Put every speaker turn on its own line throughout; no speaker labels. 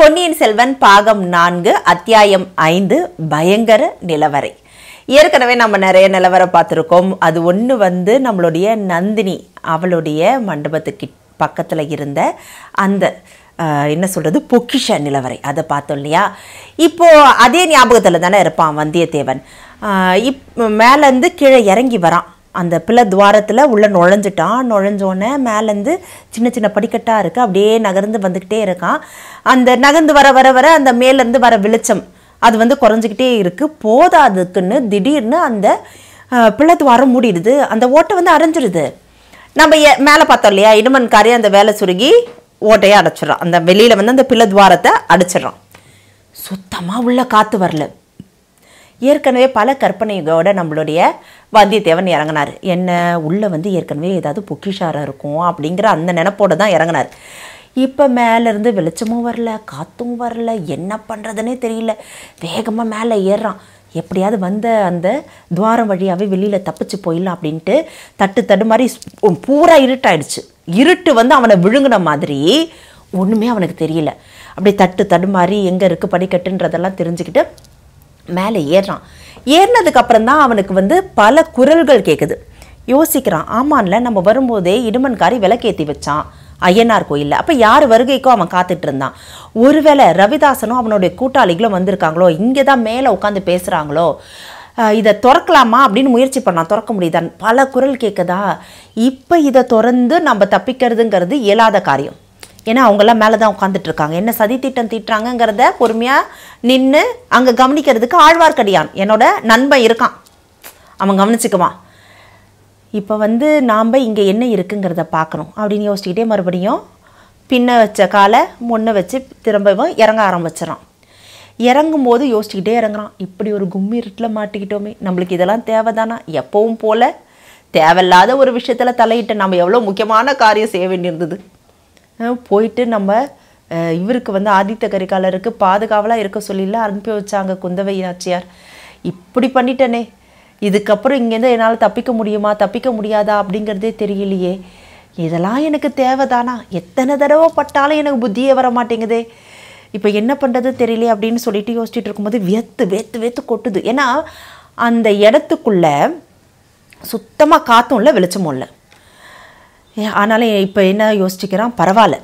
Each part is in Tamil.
பொன்னியின் செல்வன் பாகம் நான்கு அத்தியாயம் ஐந்து பயங்கர நிலவரை ஏற்கனவே நம்ம நிறைய நிலவரம் பார்த்துருக்கோம் அது ஒன்று வந்து நம்மளுடைய நந்தினி அவளுடைய மண்டபத்துக்கு பக்கத்தில் இருந்த அந்த ஆஹ், என்ன சொல்கிறது பொக்கிஷ நிலவரை அதை பார்த்தோம் இல்லையா இப்போ அதே ஞாபகத்தில் தானே இருப்பான் வந்தியத்தேவன் ஆஹ், இப் மேலேருந்து கீழே இறங்கி வரான் அந்த பிள்ளை துவாரத்தில் உள்ளே நுழைஞ்சிட்டான் நுழைஞ்சோடனே மேலேருந்து சின்ன சின்ன படிக்கட்டாக இருக்குது அப்படியே நகர்ந்து வந்துக்கிட்டே இருக்கான் அந்த நகர்ந்து வர வர வர அந்த மேலேருந்து வர வெளிச்சம் அது வந்து குறைஞ்சிக்கிட்டே இருக்குது போதாதுக்குன்னு திடீர்னு அந்த அஹ், பிள்ளை துவாரம் மூடிடுது அந்த ஓட்டை வந்து அடைஞ்சிடுது நம்ம எ- மேலே பார்த்தோம் இல்லையா இடுமன்காரி அந்த வேலை சுருகி ஓட்டையை அடைச்சிடுறான் அந்த வெளியில் வந்து அந்த பிள்ளை துவாரத்தை அடைச்சிடுறான் சுத்தமாக உள்ள காற்று வரல ஏற்கனவே பல கற்பனைகளோட நம்மளுடைய வந்தியத்தேவன் இறங்கினார் என்ன உள்ளே வந்து ஏற்கனவே ஏதாவது பொக்கிஷாரம் இருக்கும் அப்படிங்கிற அந்த நினப்போட தான் இறங்கினார் இப்போ மேலேருந்து வெளிச்சமும் வரல காற்றும் வரல என்ன பண்ணுறதுனே தெரியல வேகமாக மேலே ஏறுறான் எப்படியாவது வந்த அந்த துவாரம் வழியாகவே வெளியில் தப்பிச்சு போயிடலாம் அப்படின்ட்டு தட்டு தடு மாதிரி ஸ்- பூரா இருட்டாயிடுச்சு இருட்டு வந்து அவனை விழுங்கின மாதிரி ஒன்றுமே அவனுக்கு தெரியல அப்படியே தட்டு தடுமாறி எங்கே இருக்குது படிக்கட்டுன்றதெல்லாம் தெரிஞ்சுக்கிட்டு மேலே ஏறுறான் ஏறினதுக்கு அப்புறம் தான் அவனுக்கு வந்து பல குரல்கள் கேட்குது யோசிக்கிறான் ஆமான்ல நம்ம வரும்போதே இடுமன்காரி விளக்கேற்றி வச்சான் ஐயனார் கோயிலில் அப்போ யார் வருகைக்கோ அவன் காத்துட்டு இருந்தான் ஒருவேளை ரவிதாசனும் அவனுடைய கூட்டாளிகளும் வந்திருக்காங்களோ இங்கே தான் மேலே உட்காந்து பேசுகிறாங்களோ இதை திறக்கலாமா அப்படின்னு முயற்சி பண்ணான் திறக்க முடியுதான் பல குரல் கேட்குதா இப்போ இதை திறந்து நம்ம தப்பிக்கிறதுங்கிறது இயலாத காரியம் ஏன்னா அவங்கெல்லாம் மேலே தான் உட்காந்துட்டு இருக்காங்க என்ன சதி திட்டம் தீட்டுறாங்கங்கிறத பொறுமையாக நின்று அங்கே கவனிக்கிறதுக்கு ஆழ்வார்க்கடியான் என்னோட நண்பன் இருக்கான் அவன் கவனிச்சுக்குவான் இப்போ வந்து நாம் இங்கே என்ன இருக்குங்கிறத பார்க்கணும் அப்படின்னு யோசிச்சுக்கிட்டே மறுபடியும் பின்ன வச்ச காலை முன்ன வச்சு திரும்பவும் இறங்க ஆரம்பிச்சிடறான் இறங்கும் போது யோசிச்சுக்கிட்டே இறங்குறான் இப்படி ஒரு கும்மி இருட்டில் மாட்டிக்கிட்டோமே நம்மளுக்கு இதெல்லாம் தேவைதானா எப்பவும் போல தேவையில்லாத ஒரு விஷயத்தில் தலையிட்டு நம்ம எவ்வளோ முக்கியமான காரியம் செய்ய வேண்டியிருந்தது அஹ் போயிட்டு நம்ம அஹ், இவருக்கு வந்து ஆதித்த கரிகாலருக்கு பாதுகாவலாக இருக்க சொல்லிலாம் அனுப்பி வச்சாங்க குந்தவை நாச்சியார் இப்படி பண்ணிட்டனே இதுக்கப்புறம் இங்கேருந்து என்னால் தப்பிக்க முடியுமா தப்பிக்க முடியாதா அப்படிங்கிறதே தெரியலையே இதெல்லாம் எனக்கு தேவைதானா எத்தனை தடவை பட்டாலும் எனக்கு புத்தியே வர மாட்டேங்குதே இப்போ என்ன பண்ணுறது தெரியலையே அப்படின்னு சொல்லிட்டு யோசிச்சுட்டு இருக்கும்போது வேத்து வேத்து வேத்து கொட்டுது ஏன்னா அந்த இடத்துக்குள்ள சுத்தமாக காற்றும் இல்லை வெளிச்சமும் இல்லை ஏ- ஆனாலும் இப்போ என்ன யோசிச்சுக்கிறான் பரவாயில்ல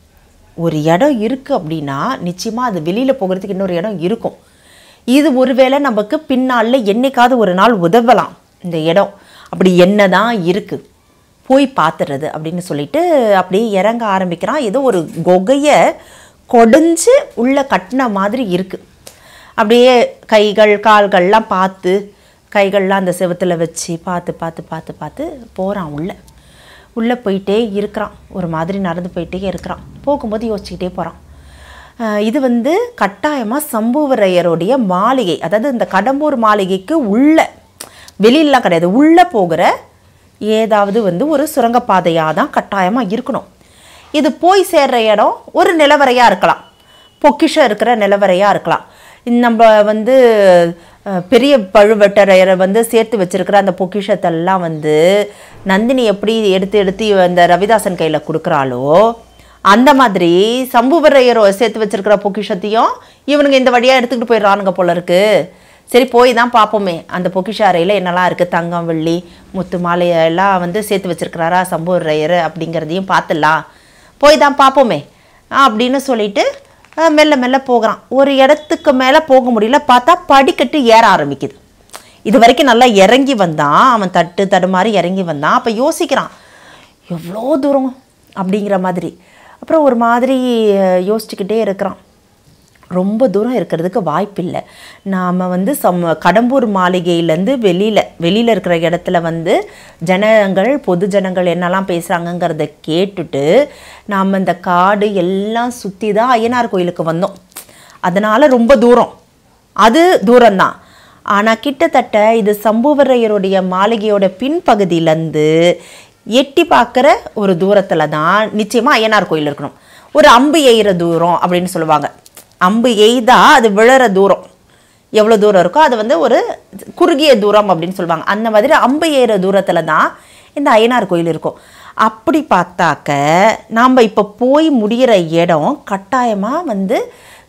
ஒரு இடம் இருக்குது அப்படின்னா நிச்சயமாக அது வெளியில் போகிறதுக்கு இன்னொரு இடம் இருக்கும் இது ஒருவேளை நமக்கு பின்னால் என்னைக்காவது ஒரு நாள் உதவலாம் இந்த இடம் அப்படி என்ன தான் இருக்குது போய் பார்த்துறது அப்படின்னு சொல்லிட்டு அப்படியே இறங்க ஆரம்பிக்கிறான் ஏதோ ஒரு குகையை கொடைஞ்சு உள்ள கட்டின மாதிரி இருக்குது அப்படியே கைகள் கால்கள்லாம் பார்த்து கைகள்லாம் அந்த செவுத்துல வச்சு பார்த்து பார்த்து பார்த்து பார்த்து போகிறான் உள்ளே உள்ளே போயிட்டே இருக்கிறான் ஒரு மாதிரி நடந்து போயிட்டே இருக்கிறான் போகும்போது யோசிச்சுக்கிட்டே போகிறான் இது வந்து கட்டாயமாக சம்புவரையருடைய மாளிகை அதாவது இந்த கடம்பூர் மாளிகைக்கு உள்ள வெளியிலலாம் கிடையாது உள்ளே போகிற ஏதாவது வந்து ஒரு சுரங்கப்பாதையாக தான் கட்டாயமாக இருக்கணும் இது போய் சேர்ற இடம் ஒரு நிலவரையாக இருக்கலாம் பொக்கிஷம் இருக்கிற நிலவரையாக இருக்கலாம் இந்த நம்ம வந்து அஹ், பெரிய பழுவேட்டரையரை வந்து சேர்த்து வச்சிருக்கிற அந்த பொக்கிஷத்தெல்லாம் வந்து நந்தினி எப்படி எடுத்து எடுத்து அந்த ரவிதாசன் கையில் கொடுக்குறாளோ அந்த மாதிரி சம்புவரையரோ சேர்த்து வச்சிருக்கிற பொக்கிஷத்தையும் இவனுங்க இந்த வழியாக எடுத்துக்கிட்டு போயிடுறானுங்க போல இருக்கு சரி போய் தான் பார்ப்போமே அந்த பொக்கிஷ அறையில் என்னெல்லாம் இருக்குது தங்கம் வெள்ளி முத்து மாலை எல்லாம் வந்து சேர்த்து வச்சிருக்கிறாரா சம்புவரையர் அப்படிங்கிறதையும் பார்த்துடலாம் போய் தான் பார்ப்போமே அப்படின்னு சொல்லிட்டு அஹ், மெல்ல மெல்ல போகிறான் ஒரு இடத்துக்கு மேலே போக முடியல பார்த்தா படிக்கட்டு ஏற ஆரம்பிக்குது இது வரைக்கும் நல்லா இறங்கி வந்தான் அவன் தட்டு தடுமாறி இறங்கி வந்தான் அப்போ யோசிக்கிறான் எவ்வளோ தூரம் அப்படிங்கிற மாதிரி அப்புறம் ஒரு மாதிரி அஹ், யோசிச்சுக்கிட்டே இருக்கிறான் ரொம்ப தூரம் இருக்கிறதுக்கு வாய்ப்பில்லை நாம் வந்து சம் கடம்பூர் மாளிகையிலேருந்து வெளியில் வெளியில் இருக்கிற இடத்துல வந்து ஜனங்கள் பொது ஜனங்கள் என்னெல்லாம் பேசுகிறாங்கங்கிறத கேட்டுட்டு நாம் இந்த காடு எல்லாம் சுற்றி தான் ஐயனார் கோயிலுக்கு வந்தோம் அதனால் ரொம்ப தூரம் அது தூரம்தான் ஆனால் கிட்டத்தட்ட இது சம்புவரையருடைய மாளிகையோட பின்பகுதியிலேருந்து எட்டி பார்க்குற ஒரு தூரத்தில் தான் நிச்சயமாக ஐயனார் கோயில் இருக்கணும் ஒரு அம்பு எய்கிற தூரம் அப்படின்னு சொல்லுவாங்க அம்பு எய்தா அது விழற தூரம் எவ்வளோ தூரம் இருக்கோ அது வந்து ஒரு குறுகிய தூரம் அப்படின்னு சொல்லுவாங்க அந்த மாதிரி அம்பு ஏற தூரத்தில் தான் இந்த ஐயனார் கோயில் இருக்கும் அப்படி பார்த்தாக்க நாம் இப்போ போய் முடிகிற இடம் கட்டாயமாக வந்து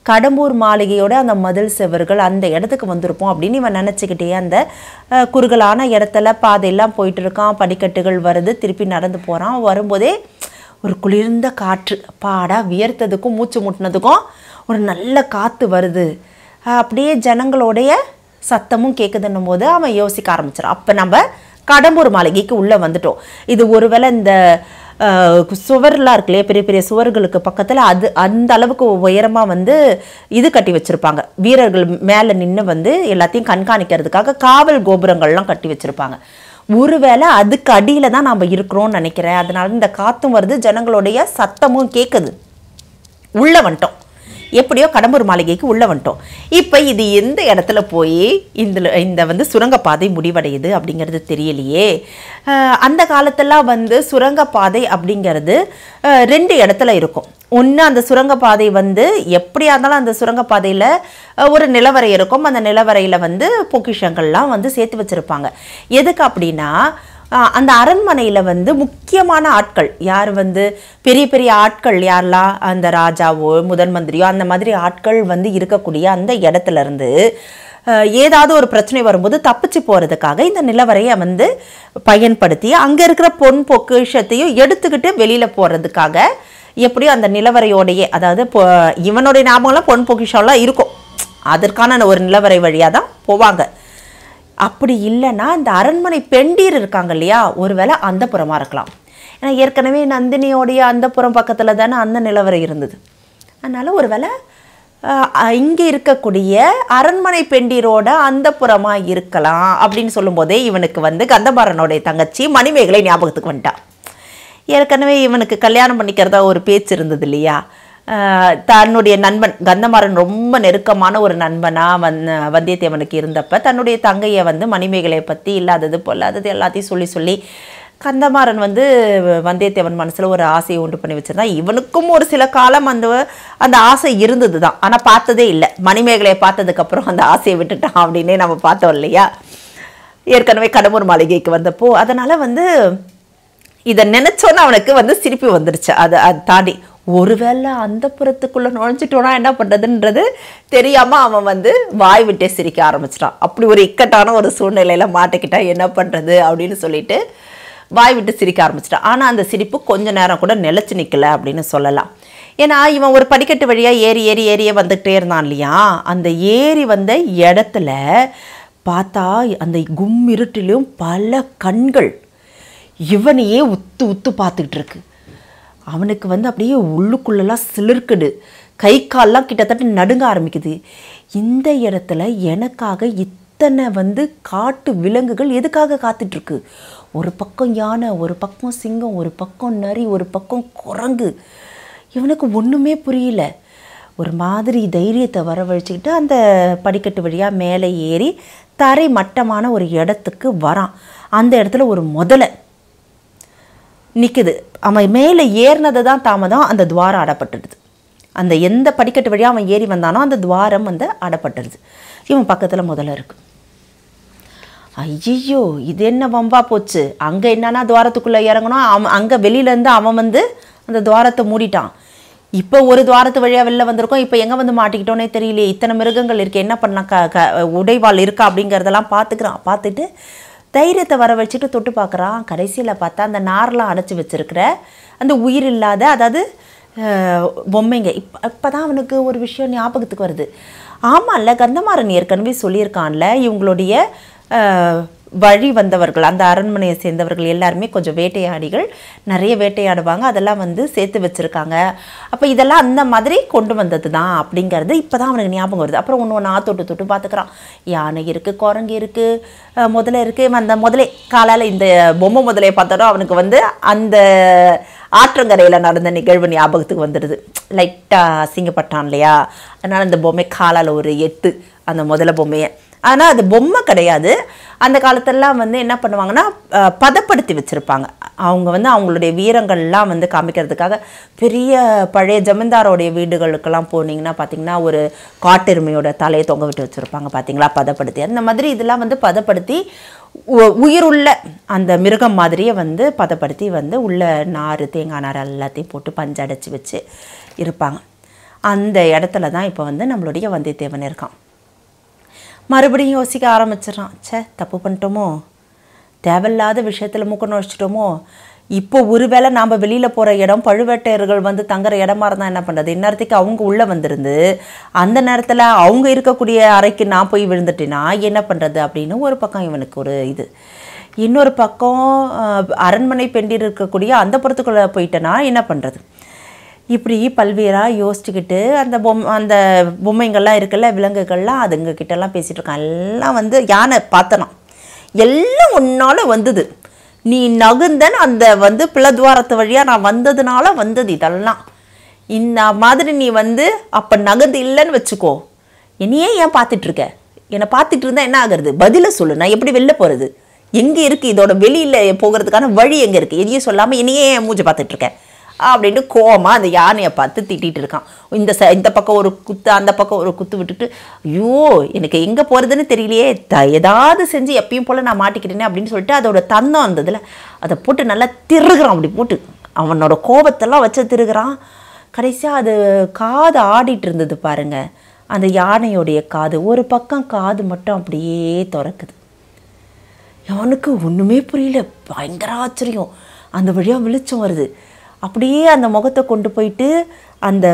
கடம்பூர் மாளிகையோட அந்த மதில் செவர்கள் அந்த இடத்துக்கு வந்திருப்போம் அப்படின்னு இவன் நினச்சிக்கிட்டே அந்த அஹ், குறுகலான இடத்துல பாதையெல்லாம் போயிட்டு இருக்கான் படிக்கட்டுகள் வருது திருப்பி நடந்து போகிறான் வரும்போதே ஒரு குளிர்ந்த காற்று பாடா வியர்த்ததுக்கும் மூச்சு முட்டினதுக்கும் ஒரு நல்ல காற்று வருது அஹ், அப்படியே ஜனங்களுடைய சத்தமும் கேட்குதுன்னும் போது அவன் யோசிக்க ஆரம்பிச்சிடான் அப்போ நம்ம கடம்பூர் மாளிகைக்கு உள்ளே வந்துட்டோம் இது ஒருவேளை இந்த அஹ், சுவர்லாம் இருக்கு இல்லையா பெரிய பெரிய சுவர்களுக்கு பக்கத்தில் அது அந்த அளவுக்கு உயரமாக வந்து இது கட்டி வச்சுருப்பாங்க வீரர்கள் மேலே நின்று வந்து எல்லாத்தையும் கண்காணிக்கிறதுக்காக காவல் கோபுரங்கள்லாம் கட்டி வச்சுருப்பாங்க ஒருவேளை அதுக்கு அடியில் தான் நாம் இருக்கிறோம்னு நினைக்கிறேன் அதனால இந்த காற்றும் வருது ஜனங்களுடைய சத்தமும் கேட்குது உள்ளே வந்துட்டோம் எப்படியோ கடம்பூர் மாளிகைக்கு உள்ளே வந்துட்டோம் இப்போ இது எந்த இடத்துல போய் இந்த இந்த வந்து சுரங்கப்பாதை முடிவடையுது அப்படிங்கிறது தெரியலையே அஹ் அந்த காலத்தெல்லாம் வந்து சுரங்கப்பாதை அப்படிங்கிறது அஹ் ரெண்டு இடத்துல இருக்கும் ஒன்று அந்த சுரங்கப்பாதை வந்து எப்படியா இருந்தாலும் அந்த சுரங்கப்பாதையில் ஒரு நிலவரை இருக்கும் அந்த நிலவரையில் வந்து பொக்கிஷங்கள்லாம் வந்து சேர்த்து வச்சுருப்பாங்க எதுக்கு அப்படின்னா ஆஹ் அந்த அரண்மனையில் வந்து முக்கியமான ஆட்கள் யார் வந்து பெரிய பெரிய ஆட்கள் யாரெல்லாம் அந்த ராஜாவோ முதன் மந்திரியோ அந்த மாதிரி ஆட்கள் வந்து இருக்கக்கூடிய அந்த இடத்துல இருந்து ஆஹ் ஏதாவது ஒரு பிரச்சனை வரும்போது தப்பிச்சு போகிறதுக்காக இந்த நிலவரையை வந்து பயன்படுத்தி அங்கே இருக்கிற பொன் பொக்கிஷத்தையும் எடுத்துக்கிட்டு வெளியில் போகிறதுக்காக எப்படியோ அந்த நிலவரையோடையே அதாவது பொ இவனுடைய ஞாபகம்லாம் பொன் பொக்கிஷம்லாம் இருக்கும் அதற்கான ஒரு நிலவரை வழியாக தான் போவாங்க அப்படி இல்லைன்னா இந்த அரண்மனை பெண்டீர் இருக்காங்க இல்லையா ஒருவேளை அந்த புறமா இருக்கலாம் ஏன்னா ஏற்கனவே நந்தினியோடைய அந்த புறம் பக்கத்தில் தானே அந்த நிலவரை இருந்தது அதனால் ஒருவேளை இங்கே இருக்கக்கூடிய அரண்மனை பெண்டீரோட அந்த புறமாக இருக்கலாம் அப்படின்னு சொல்லும்போதே இவனுக்கு வந்து கந்தமாறனுடைய தங்கச்சி மணிமேகலை ஞாபகத்துக்கு வந்துட்டா ஏற்கனவே இவனுக்கு கல்யாணம் பண்ணிக்கிறதா ஒரு பேச்சு இருந்தது இல்லையா ஆஹ் தன்னுடைய நண்பன் கந்தமாறன் ரொம்ப நெருக்கமான ஒரு நண்பனா வந் வந்தியத்தேவனுக்கு இருந்தப்ப தன்னுடைய தங்கையை வந்து மணிமேகலையை பற்றி இல்லாதது பொல்லாதது எல்லாத்தையும் சொல்லி சொல்லி கந்தமாறன் வந்து வந்தியத்தேவன் மனசுல ஒரு ஆசையை உண்டு பண்ணி வச்சிருந்தான் இவனுக்கும் ஒரு சில காலம் அந்த அந்த ஆசை இருந்தது தான் ஆனால் பார்த்ததே இல்லை மணிமேகலையை பார்த்ததுக்கப்புறம் அந்த ஆசையை விட்டுட்டான் அப்படின்னே நம்ம பார்த்தோம் இல்லையா ஏற்கனவே கடம்பூர் மாளிகைக்கு வந்தப்போ அதனால வந்து இதை நினைச்சோன்னு அவனுக்கு வந்து சிரிப்பு வந்துருச்சு அதை அது தாண்டி ஒருவேளை அந்த புறத்துக்குள்ளே நுழைஞ்சிட்டோனா என்ன பண்ணுறதுன்றது தெரியாமல் அவன் வந்து வாய் விட்டே சிரிக்க ஆரம்பிச்சிட்டான் அப்படி ஒரு இக்கட்டான ஒரு சூழ்நிலையில மாட்டிக்கிட்டா என்ன பண்ணுறது அப்படின்னு சொல்லிட்டு வாய் விட்டு சிரிக்க ஆரம்பிச்சிட்டான் ஆனால் அந்த சிரிப்பு கொஞ்ச நேரம் கூட நிலைச்சு நிற்கல அப்படின்னு சொல்லலாம் ஏன்னா இவன் ஒரு படிக்கட்டு வழியாக ஏறி ஏறி ஏறியே வந்துக்கிட்டே இருந்தான் இல்லையா அந்த ஏறி வந்த இடத்துல பார்த்தா அந்த கும் இருட்டிலும் பல கண்கள் இவனையே உத்து உத்து பார்த்துக்கிட்டு இருக்கு அவனுக்கு வந்து அப்படியே உள்ளுக்குள்ளெல்லாம் சிலிர்க்குது கை கால்லாம் கிட்டத்தட்ட நடுங்க ஆரம்பிக்குது இந்த இடத்துல எனக்காக இத்தனை வந்து காட்டு விலங்குகள் எதுக்காக காத்துட்டு இருக்கு ஒரு பக்கம் யானை ஒரு பக்கம் சிங்கம் ஒரு பக்கம் நரி ஒரு பக்கம் குரங்கு இவனுக்கு ஒன்றுமே புரியல ஒரு மாதிரி தைரியத்தை வரவழைச்சிக்கிட்டு அந்த படிக்கட்டு வழியாக மேலே ஏறி தரை மட்டமான ஒரு இடத்துக்கு வரான் அந்த இடத்துல ஒரு முதலை நிற்குது அவன் மேலே ஏறினது தான் தாமதம் அந்த துவாரம் அடப்பட்டுடுது அந்த எந்த படிக்கட்டு வழியாக அவன் ஏறி வந்தானோ அந்த துவாரம் வந்து அடப்பட்டுடுது இவன் பக்கத்தில் முதல்ல இருக்கு ஐயோ இது என்ன வம்பா போச்சு அங்கே என்னன்னா துவாரத்துக்குள்ளே இறங்கணும் அவன் அங்கே வெளியிலேருந்து அவன் வந்து அந்த துவாரத்தை மூடிட்டான் இப்போ ஒரு துவாரத்து வழியாக வெளில வந்திருக்கோம் இப்போ எங்கே வந்து மாட்டிக்கிட்டோன்னே தெரியலையே இத்தனை மிருகங்கள் இருக்கு என்ன பண்ண க க உடைவாள் இருக்கா அப்படிங்கிறதெல்லாம் பார்த்துக்கிறான் பார்த்துட்டு தைரியத்தை வர வச்சுட்டு தொட்டு பார்க்குறான் கடைசியில் பார்த்தா அந்த நார்லாம் அடைச்சி வச்சிருக்கிற அந்த உயிர் இல்லாத அதாவது அஹ், பொம்மைங்க இப்போ இப்போ தான் அவனுக்கு ஒரு விஷயம் ஞாபகத்துக்கு வருது ஆமாம்ல கந்தமாறன் ஏற்கனவே சொல்லியிருக்கான்ல இவங்களுடைய அஹ், வழி வந்தவர்கள் அந்த அரண்மனையை சேர்ந்தவர்கள் எல்லாருமே கொஞ்சம் வேட்டையாடிகள் நிறைய வேட்டையாடுவாங்க அதெல்லாம் வந்து சேர்த்து வச்சுருக்காங்க அப்போ இதெல்லாம் அந்த மாதிரி கொண்டு வந்தது தான் அப்படிங்கிறது இப்போ தான் அவனுக்கு ஞாபகம் வருது அப்புறம் ஒன்று ஒன்றா தொட்டு தொட்டு பார்த்துக்கிறான் யானை இருக்குது குரங்கு இருக்குது முதல்ல இருக்குது அந்த முதலே காலால் இந்த பொம்மை முதலையை பார்த்தோன்னா அவனுக்கு வந்து அந்த ஆற்றங்கரையில் நடந்த நிகழ்வு ஞாபகத்துக்கு வந்துடுது லைட்டாக அசிங்கப்பட்டான் இல்லையா அதனால் அந்த பொம்மை காலால் ஒரு எட்டு அந்த முதல பொம்மையை ஆனால் அது பொம்மை கிடையாது அந்த காலத்திலலாம் வந்து என்ன பண்ணுவாங்கன்னா அஹ், பதப்படுத்தி வச்சுருப்பாங்க அவங்க வந்து அவங்களுடைய வீரங்கள்லாம் வந்து காமிக்கிறதுக்காக பெரிய பழைய ஜமீன்தாரோடைய வீடுகளுக்கெல்லாம் போனீங்கன்னா பார்த்தீங்கன்னா ஒரு காட்டெருமையோட தலையை தொங்க விட்டு வச்சுருப்பாங்க பார்த்தீங்களா பதப்படுத்தி அந்த மாதிரி இதெல்லாம் வந்து பதப்படுத்தி உ- உயிருள்ள அந்த மிருகம் மாதிரியே வந்து பதப்படுத்தி வந்து உள்ள நார் தேங்காய் நார் எல்லாத்தையும் போட்டு பஞ்சு அடைச்சி வச்சு இருப்பாங்க அந்த இடத்துல தான் இப்போ வந்து நம்மளுடைய வந்தியத்தேவன் இருக்கான் மறுபடியும் யோசிக்க ஆரம்பிச்சிடறான் ச்சே தப்பு பண்ணிட்டோமோ தேவையில்லாத விஷயத்தில் மூக்க நுழைச்சிட்டோமோ இப்போ ஒருவேளை நாம் வெளியில் போகிற இடம் பழுவேட்டையர்கள் வந்து தங்குற இடமா இருந்தால் என்ன பண்ணுறது இந்நேரத்துக்கு அவங்க உள்ளே வந்திருந்து அந்த நேரத்தில் அவங்க இருக்கக்கூடிய அறைக்கு நான் போய் விழுந்துட்டேன்னா என்ன பண்ணுறது அப்படின்னு ஒரு பக்கம் இவனுக்கு ஒரு இது இன்னொரு பக்கம் அஹ், அரண்மனை பெண்டிர் இருக்கக்கூடிய அந்த புறத்துக்குள்ளே போயிட்டேன்னா என்ன பண்ணுறது இப்படி பல்வேறாக யோசிச்சுக்கிட்டு அந்த பொம் அந்த பொம்மைங்கள்லாம் இருக்குல்ல விலங்குகள்லாம் அதுங்க கிட்டலாம் பேசிகிட்டு இருக்கான் எல்லாம் வந்து யானை பார்த்தனாம் எல்லாம் உன்னால வந்தது நீ நகுந்தன் அந்த வந்து பிளத்வாரத்து வழியாக நான் வந்ததுனால வந்தது இதெல்லாம் இந்த மாதிரி நீ வந்து அப்போ நகர்ந்து இல்லைன்னு வச்சுக்கோ என்னையே ஏன் பார்த்துட்டு இருக்க என்னை பார்த்துட்டு இருந்தா என்ன ஆகுறது பதிலை சொல்லு நான் எப்படி வெளில போகிறது எங்கே இருக்குது இதோட வெளியில் போகிறதுக்கான வழி எங்கே இருக்குது எதையும் சொல்லாமல் என்னையே ஏன் மூஞ்சி பார்த்துட்டு இருக்க அப்படின்ட்டு கோவமா அந்த யானையை பார்த்து திட்டிட்டு இருக்கான் இந்த ச இந்த பக்கம் ஒரு குத்து அந்த பக்கம் ஒரு குத்து விட்டுட்டு ஐயோ எனக்கு எங்கே போகிறதுன்னு தெரியலையே த ஏதாவது செஞ்சு எப்பயும் போல் நான் மாட்டிக்கிட்டேனே அப்படின்னு சொல்லிட்டு அதோட தந்தம் இருந்ததுல அதை போட்டு நல்லா திருகுறான் அப்படி போட்டு அவனோட கோபத்தெல்லாம் வச்சு திருகுறான் கடைசியாக அது காது ஆடிட்டு இருந்தது பாருங்க அந்த யானையோடைய காது ஒரு பக்கம் காது மட்டும் அப்படியே திறக்குது அவனுக்கு ஒன்றுமே புரியல பயங்கர ஆச்சரியம் அந்த வழியாக வெளிச்சம் வருது அப்படியே அந்த முகத்தை கொண்டு போயிட்டு அந்த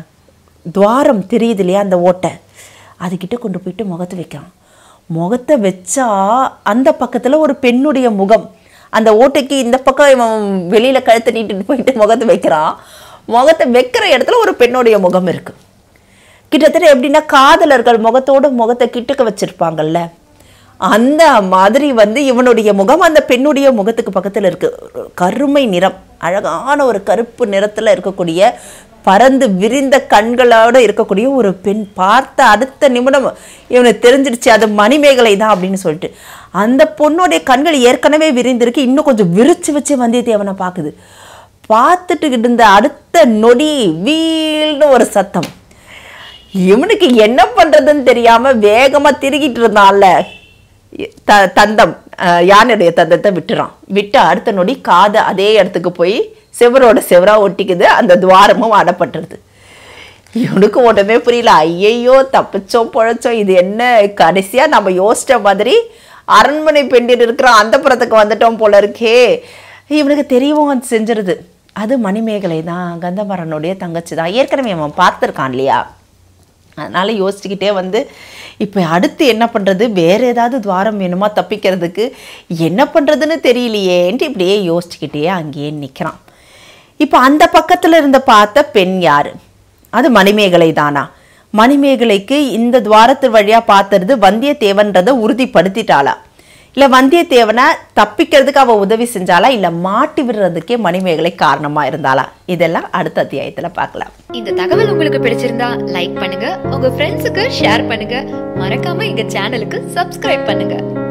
துவாரம் தெரியுது இல்லையா அந்த ஓட்டை அதுக்கிட்ட கொண்டு போயிட்டு முகத்தை வைக்கிறான் முகத்தை வச்சா அந்த பக்கத்தில் ஒரு பெண்ணுடைய முகம் அந்த ஓட்டைக்கு இந்த பக்கம் இவன் வெளியில் கழுத்தை நீட்டிட்டு போயிட்டு முகத்தை வைக்கிறான் முகத்தை வைக்கிற இடத்துல ஒரு பெண்ணுடைய முகம் இருக்குது கிட்டத்தட்ட எப்படின்னா காதலர்கள் முகத்தோட முகத்தை கிட்டக்க வச்சிருப்பாங்கல்ல அந்த மாதிரி வந்து இவனுடைய முகம் அந்த பெண்ணுடைய முகத்துக்கு பக்கத்தில் இருக்கு கருமை நிறம் அழகான ஒரு கருப்பு நிறத்தில் இருக்கக்கூடிய பறந்து விரிந்த கண்களோட இருக்கக்கூடிய ஒரு பெண் பார்த்த அடுத்த நிமிடம் இவனுக்கு தெரிஞ்சிடுச்சு அது மணிமேகலை தான் அப்படின்னு சொல்லிட்டு அந்த பொண்ணுடைய கண்கள் ஏற்கனவே விரிந்திருக்கு இன்னும் கொஞ்சம் விரிச்சு வச்சு வந்தியத்தேவனை பார்க்குது பார்த்துட்டு இருந்த அடுத்த நொடி வீல்னு ஒரு சத்தம் இவனுக்கு என்ன பண்றதுன்னு தெரியாம வேகமா திருகிட்டு இருந்தான்ல த தந்தம் அஹ், யானையுடைய தந்தத்தை விட்டுறான் விட்டு அடுத்த நொடி காதை அதே இடத்துக்கு போய் செவரோட செவரா ஒட்டிக்குது அந்த துவாரமும் அடப்பட்டுருது இவனுக்கு ஒன்றுமே புரியல ஐயையோ தப்பிச்சோம் பொழைச்சோம் இது என்ன கடைசியா நம்ம யோசிச்ச மாதிரி அரண்மனை பெண்டில் இருக்கிற அந்த புறத்துக்கு வந்துட்டோம் போல இருக்கே இவனுக்கு தெரியவும் அது செஞ்சிருது அது மணிமேகலை தான் கந்தமரனுடைய தங்கச்சி தான் ஏற்கனவே அவன் பார்த்துருக்கான் இல்லையா அதனால் யோசிச்சுக்கிட்டே வந்து இப்போ அடுத்து என்ன பண்ணுறது வேறு ஏதாவது துவாரம் வேணுமா தப்பிக்கிறதுக்கு என்ன பண்ணுறதுன்னு தெரியலையேன்ட்டு இப்படியே யோசிச்சுக்கிட்டே அங்கேயே நிற்கிறான் இப்போ அந்த பக்கத்தில் இருந்த பார்த்த பெண் யார் அது மணிமேகலை தானா மணிமேகலைக்கு இந்த துவாரத்து வழியாக பார்த்தது வந்தியத்தேவன்றதை உறுதிப்படுத்திட்டாளா இல்லை வந்தியத்தேவனை தப்பிக்கிறதுக்கு அவள் உதவி செஞ்சாளா இல்லை மாட்டி விடுறதுக்கே மணிமேகலை காரணமாக இருந்தாளா இதெல்லாம் அடுத்த அத்தியாயத்தில் பார்க்கலாம்
இந்த தகவல் உங்களுக்கு பிடிச்சிருந்தா லைக் பண்ணுங்க உங்க ஃப்ரெண்ட்ஸுக்கு ஷேர் பண்ணுங்க மறக்காம எங்க சேனலுக்கு சப்ஸ்கிரைப் பண்ணுங்க